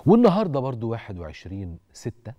والنهارده برضو 21 6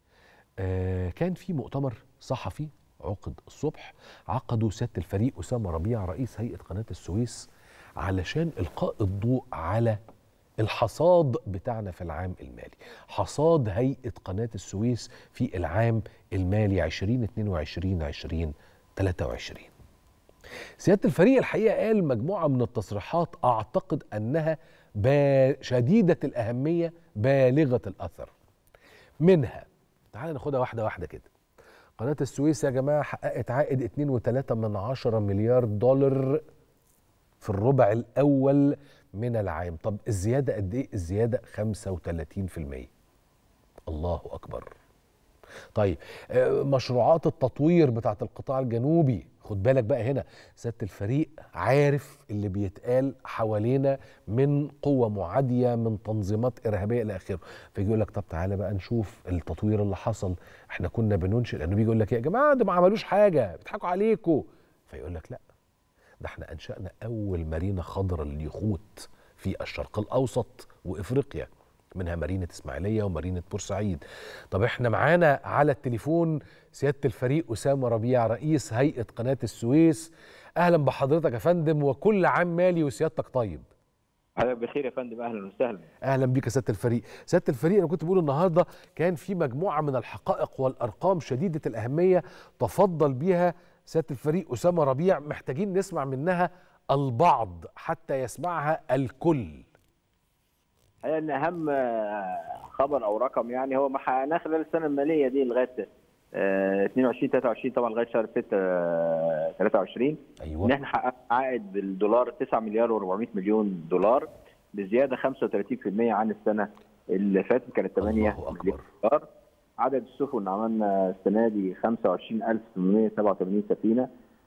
آه كان في مؤتمر صحفي عقد الصبح عقده سياده الفريق اسامه ربيع رئيس هيئه قناه السويس علشان القاء الضوء على الحصاد بتاعنا في العام المالي حصاد هيئه قناه السويس في العام المالي 2022 2023 سياده الفريق الحقيقه قال مجموعه من التصريحات اعتقد انها شديده الاهميه بالغه الاثر منها تعال ناخدها واحده واحده كده قناه السويس يا جماعه حققت عائد 2.3 من عشرة مليار دولار في الربع الاول من العام طب الزياده قد ايه الزياده 35% الله اكبر طيب مشروعات التطوير بتاعت القطاع الجنوبي خد بالك بقى هنا سياده الفريق عارف اللي بيتقال حوالينا من قوه معاديه من تنظيمات ارهابيه الى اخره فيجي يقول لك طب تعالى بقى نشوف التطوير اللي حصل احنا كنا بننشئ لانه بيجي يقول لك يا جماعه ده ما عملوش حاجه بيضحكوا عليكم فيقول لك لا ده احنا انشانا اول مارينا خضراء لليخوت في الشرق الاوسط وافريقيا منها مارينة اسماعيلية ومارينة بورسعيد طب احنا معانا على التليفون سيادة الفريق أسامة ربيع رئيس هيئة قناة السويس أهلا بحضرتك يا فندم وكل عام مالي وسيادتك طيب اهلا بخير يا فندم اهلا وسهلا اهلا بيك يا سياده الفريق سياده الفريق انا كنت بقول النهارده كان في مجموعه من الحقائق والارقام شديده الاهميه تفضل بيها سياده الفريق اسامه ربيع محتاجين نسمع منها البعض حتى يسمعها الكل هي ان اهم خبر او رقم يعني هو ما حققناه خلال السنه الماليه دي لغايه 22 23 طبعا لغايه شهر 6 23 ايوه ان احنا حققنا عائد بالدولار 9 مليار و400 مليون دولار بزياده 35% عن السنه اللي فاتت كانت 8 مليار دولار عدد السفن عملنا السنه دي 25887 سفينه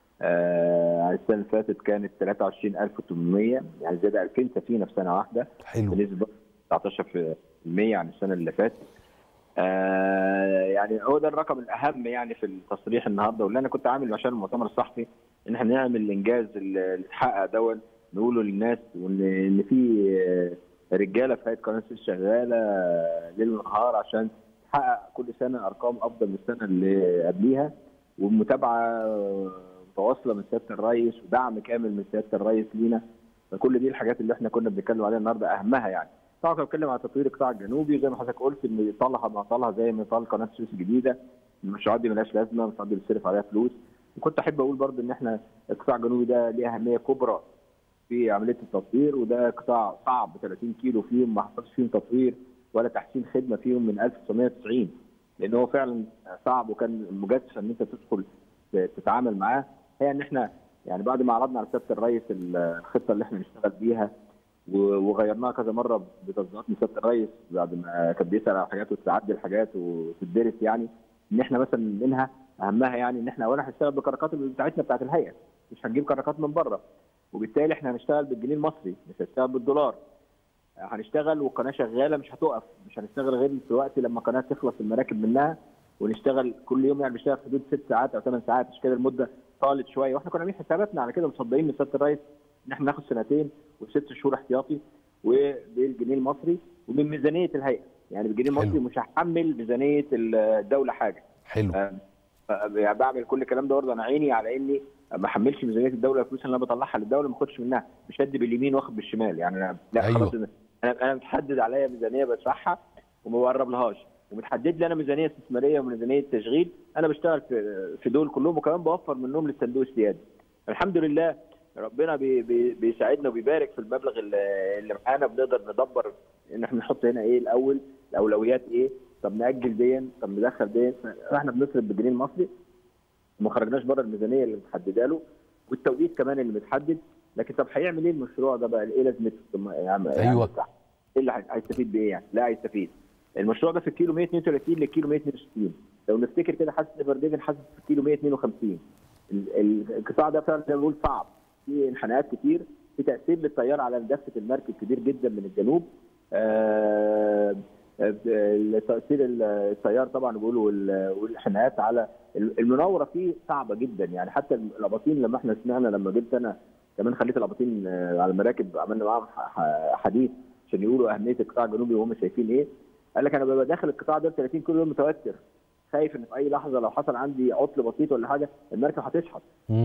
آه السنه اللي فاتت كانت 23800 يعني زياده 2000 سفينه في سنه واحده حلو بنسبه 19% عن السنه اللي فاتت آه يعني هو ده الرقم الاهم يعني في التصريح النهارده واللي انا كنت عامل عشان المؤتمر الصحفي ان احنا نعمل الانجاز اللي اتحقق دون نقوله للناس وان في رجاله في هيئه قناه السويس شغاله ليل ونهار عشان تحقق كل سنه ارقام افضل من السنه اللي قبليها ومتابعه متواصله من سياده الرئيس ودعم كامل من سياده الرئيس لينا فكل دي الحاجات اللي احنا كنا بنتكلم عليها النهارده اهمها يعني طبعا كنا بنتكلم على تطوير القطاع الجنوبي زي ما حضرتك قلت ان طالها ما طالها زي ما طال قناه السويس الجديده المشروعات دي ملهاش لازمه المشروعات دي بيتصرف عليها فلوس وكنت احب اقول برضو ان احنا القطاع الجنوبي ده ليه اهميه كبرى في عمليه التطوير وده قطاع صعب 30 كيلو فيهم ما حصلش فيهم تطوير ولا تحسين خدمه فيهم من 1990 لان هو فعلا صعب وكان مجازفه ان انت تدخل تتعامل معاه هي ان احنا يعني بعد ما عرضنا على سياده الرئيس الخطه اللي احنا نشتغل بيها وغيرناها كذا مره بتصديقات من سياده الرئيس بعد ما كان بيسال على حاجات وتعدل حاجات وتدرس يعني ان احنا مثلا منها اهمها يعني ان احنا اولا هنشتغل بالكركات بتاعتنا بتاعت الهيئه مش هنجيب كركات من بره وبالتالي احنا هنشتغل بالجنيه المصري مش هنشتغل بالدولار هنشتغل والقناه شغاله مش هتقف مش هنشتغل غير في وقت لما القناه تخلص المراكب منها ونشتغل كل يوم يعني بنشتغل في حدود ست ساعات او ثمان ساعات مش كده المده طالت شويه واحنا كنا عاملين حساباتنا على كده مصدقين من سياده الرئيس ان احنا ناخد سنتين وست شهور احتياطي وبالجنيه المصري ومن ميزانيه الهيئه يعني بالجنيه المصري مش هحمل ميزانيه الدوله حاجه حلو يعني بعمل كل الكلام ده برضه انا عيني على اني ما احملش ميزانيه الدوله الفلوس اللي انا بطلعها للدوله ما اخدش منها مش هدي باليمين واخد بالشمال يعني انا لا أيوة. خلاص انا انا متحدد عليا ميزانيه بدفعها وما بقرب لهاش ومتحدد لي انا ميزانيه استثماريه وميزانيه تشغيل انا بشتغل في في دول كلهم وكمان بوفر منهم للصندوق السيادي الحمد لله ربنا بي بي بيساعدنا وبيبارك في المبلغ اللي معانا بنقدر ندبر ان احنا نحط هنا ايه الاول الاولويات ايه طب ناجل دي طب ندخل دي احنا بنصرف بالجنيه المصري وما خرجناش بره الميزانيه اللي متحدده له والتوقيت كمان اللي متحدد لكن طب هيعمل ايه المشروع ده بقى ايه لازمته يعني ايوه ايه اللي هيستفيد بايه يعني لا هيستفيد المشروع ده في الكيلو 132 للكيلو 162 لو نفتكر كده حاسس فرديفن حاسس في الكيلو 152 القطاع ده فعلا زي ما بقول صعب في انحناءات كتير في تاثير للتيار على دفه المركب كبير جدا من الجنوب آه تاثير التيار طبعا بيقولوا والانحناءات على المناوره فيه صعبه جدا يعني حتى الاباطين لما احنا سمعنا لما جبت انا كمان خليت الاباطين على المراكب عملنا معاهم حديث عشان يقولوا اهميه القطاع الجنوبي وهم شايفين ايه قال لك انا ببقى داخل القطاع ده 30 كيلو يوم متوتر خايف ان في اي لحظه لو حصل عندي عطل بسيط ولا حاجه المركب هتشحط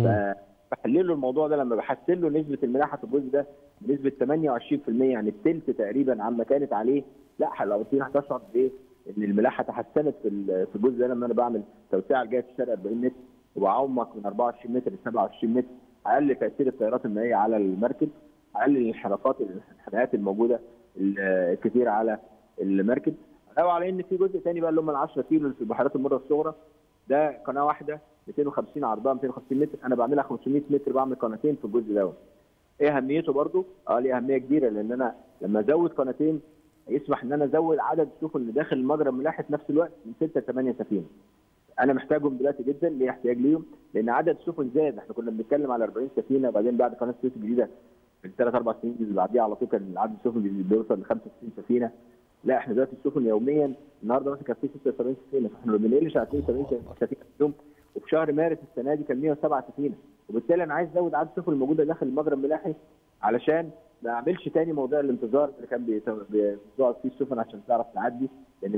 فبحلل له الموضوع ده لما بحسن له نسبه الملاحه في الجزء ده بنسبه 28% يعني الثلث تقريبا عما كانت عليه لا لو هتشعر بايه؟ ان الملاحه تحسنت في في الجزء ده لما انا بعمل توسعه لجهه الشرق 40 متر وبعمق من 24 متر ل 27 متر اقل تاثير التيارات المائيه على المركب اقلل الانحرافات الانحناءات الموجوده الكثيره على المركب او على ان في جزء ثاني بقى اللي هم ال 10 كيلو اللي في البحيرات المره الصغرى ده قناه واحده 250 عرضها 250 متر انا بعملها 500 متر بعمل قناتين في الجزء دوت ايه اهميته برضو؟ اه ليه اهميه كبيره لان انا لما ازود قناتين يسمح ان انا ازود عدد السفن اللي داخل المجرى الملاحي في نفس الوقت من 6 ل 8 سفينه. انا محتاجهم دلوقتي جدا ليه احتياج ليهم؟ لان عدد السفن زاد احنا كنا بنتكلم على 40 سفينه وبعدين بعد قناه السويس الجديده من ثلاث اربع سنين اللي بعديها على طول كان عدد السفن بيوصل ل 65 سفينه. لا احنا دلوقتي السفن يوميا النهارده مثلا كان في 76 سفينه فاحنا ما بنقلش على 72 سفينه في اليوم وفي شهر مارس السنه دي كان 107 سفينه وبالتالي انا عايز ازود عدد السفن الموجوده داخل المجرى الملاحي علشان ما اعملش تاني موضوع الانتظار اللي كان بيقعد فيه السفن عشان تعرف تعدي لان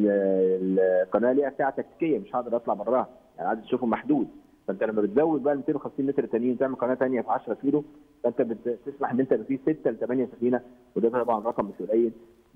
القناه ليها ساعه تكتيكيه مش هقدر اطلع براها يعني عدد السفن محدود فانت لما بتزود بقى 250 متر تانيين تعمل قناه ثانيه في 10 كيلو فانت بتسمح ان انت يبقى فيه 6 ل 8 سفينه وده طبعا رقم مش قليل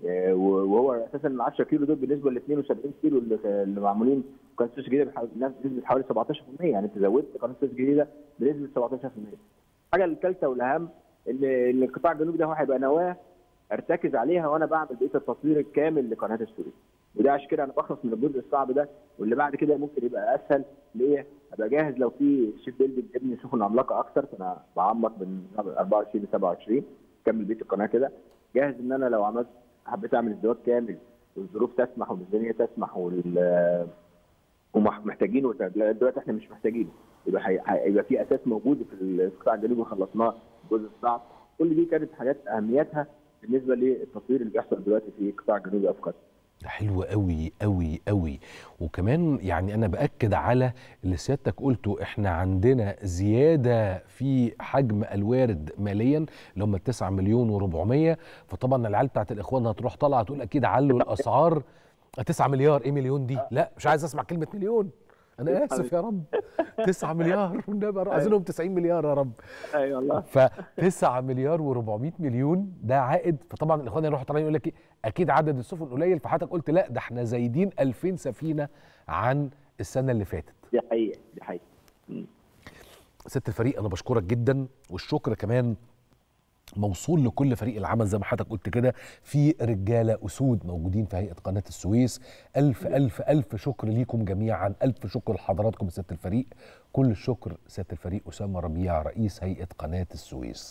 وهو اساسا ال 10 كيلو دول بالنسبه ل 72 كيلو اللي معمولين قناه السويس الجديده بنسبه حوالي 17% يعني انت زودت قناه السويس الجديده بنسبه 17% الحاجه الثالثه والاهم ان القطاع الجنوبي ده هو هيبقى نواه ارتكز عليها وانا بعمل بقيه التطوير الكامل لقناه السويس وده عشان كده انا بخلص من الجزء الصعب ده واللي بعد كده ممكن يبقى اسهل ليه؟ ابقى جاهز لو في شيب بيلدنج ابني سفن عملاقه اكثر فانا بعمق من 24 ل 27 كمل بقيه القناه كده جاهز ان انا لو عملت حبيت اعمل ازدواج كامل والظروف تسمح والميزانيه تسمح وال ومحتاجينه دلوقتي احنا مش محتاجينه يبقى هيبقى في اساس موجود في القطاع الجنوبي خلصناه الجزء الصعب كل دي كانت حاجات اهميتها بالنسبه للتطوير اللي بيحصل دلوقتي في القطاع الجنوبي افقد ده حلو قوي قوي قوي وكمان يعني انا باكد على اللي سيادتك قلته احنا عندنا زياده في حجم الوارد ماليا اللي هم 9 مليون و400 فطبعا العيال بتاعت الاخوان هتروح طالعه تقول اكيد علوا الاسعار 9 مليار ايه مليون دي لا مش عايز اسمع كلمه مليون انا اسف يا رب 9 مليار والنبي عايزينهم 90 مليار يا رب ايوه والله ف 9 مليار و400 مليون ده عائد فطبعا الاخوان يروحوا طالعين يقول لك ايه اكيد عدد السفن قليل فحضرتك قلت لا ده احنا زايدين 2000 سفينه عن السنه اللي فاتت دي حقيقه دي حقيقه ست الفريق انا بشكرك جدا والشكر كمان موصول لكل فريق العمل زي ما حضرتك قلت كده في رجاله اسود موجودين في هيئه قناه السويس الف الف الف شكر ليكم جميعا الف شكر لحضراتكم ست الفريق كل الشكر ست الفريق اسامه ربيع رئيس هيئه قناه السويس